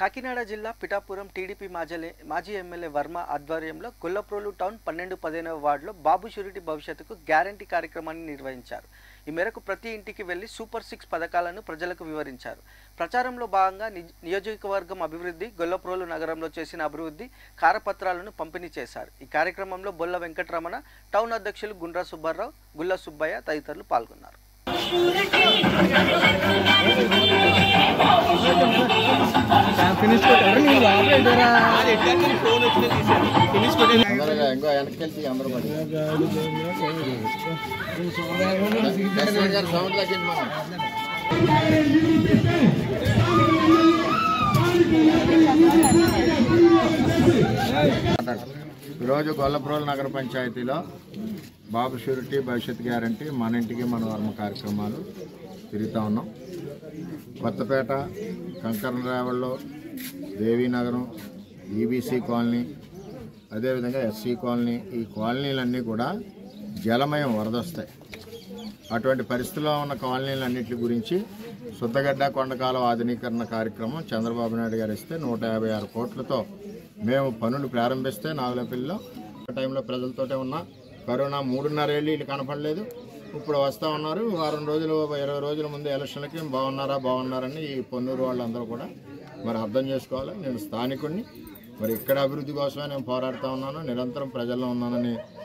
కాకినాడ జిల్లా పిఠాపురం టీడీపీ మాజలే మాజీ ఎమ్మెల్యే వర్మ ఆధ్వర్యంలో గొల్లప్రోలు టౌన్ పన్నెండు పదిహేనవ వార్డులో బాబు షూరిటీ భవిష్యత్తుకు గ్యారంటీ కార్యక్రమాన్ని నిర్వహించారు ఈ మేరకు ప్రతి ఇంటికి వెళ్లి సూపర్ సిక్స్ పథకాలను ప్రజలకు వివరించారు ప్రచారంలో భాగంగా నిజ్- నియోజకవర్గం అభివృద్ధి గొల్లప్రోలు నగరంలో చేసిన అభివృద్ధి కారపత్రాలను పంపిణీ చేశారు ఈ కార్యక్రమంలో బొల్ల వెంకటరమణ టౌన్ అధ్యక్షులు గుండ్రా సుబ్బారావు గుల్ల సుబ్బయ్య తదితరులు పాల్గొన్నారు ఫినిష్ కొట్టారు నువ్వు లోపల ఎదురా తొందరగా ఇంకో వెనక్కి వెళ్తే అందరూ పడి ప్రెసిడెంట్ గారు సౌండ్ తగ్గింది మనం ఈరోజు గొల్లప్రోలు నగర పంచాయతీలో బాబు షూరిటీ భవిష్యత్ గ్యారంటీ మన ఇంటికి మన వర్మ కార్యక్రమాలు తిరుగుతూ ఉన్నాం కొత్తపేట కంకరరావల్లో దేవీనగరం ఈబీసీ కాలనీ అదేవిధంగా ఎస్సీ కాలనీ ఈ కాలనీలన్నీ కూడా జలమయం వరదొస్తాయి అటువంటి పరిస్థితిలో ఉన్న కాలనీలన్నింటి గురించి శుద్ధగడ్డ కొండకాలం ఆధునీకరణ కార్యక్రమం చంద్రబాబు నాయుడు గారు ఇస్తే నూట యాభై ఆరు కోట్లతో మేము పనులు ప్రారంభిస్తే నాగులపల్లిలో ఆ టైంలో ప్రజలతోటే ఉన్నా కరోనా మూడున్నరేళ్ళు వీళ్ళు కనపడలేదు ఇప్పుడు వస్తూ ఉన్నారు వారం రోజులు ఇరవై రోజుల ముందు ఎలక్షన్లకి బాగున్నారా బాగున్నారని ఈ పొన్నూరు వాళ్ళందరూ కూడా మరి అర్థం చేసుకోవాలి నేను స్థానికుడిని మరి ఇక్కడ అభివృద్ధి కోసమే నేను పోరాడుతూ ఉన్నాను నిరంతరం ప్రజల్లో ఉన్నానని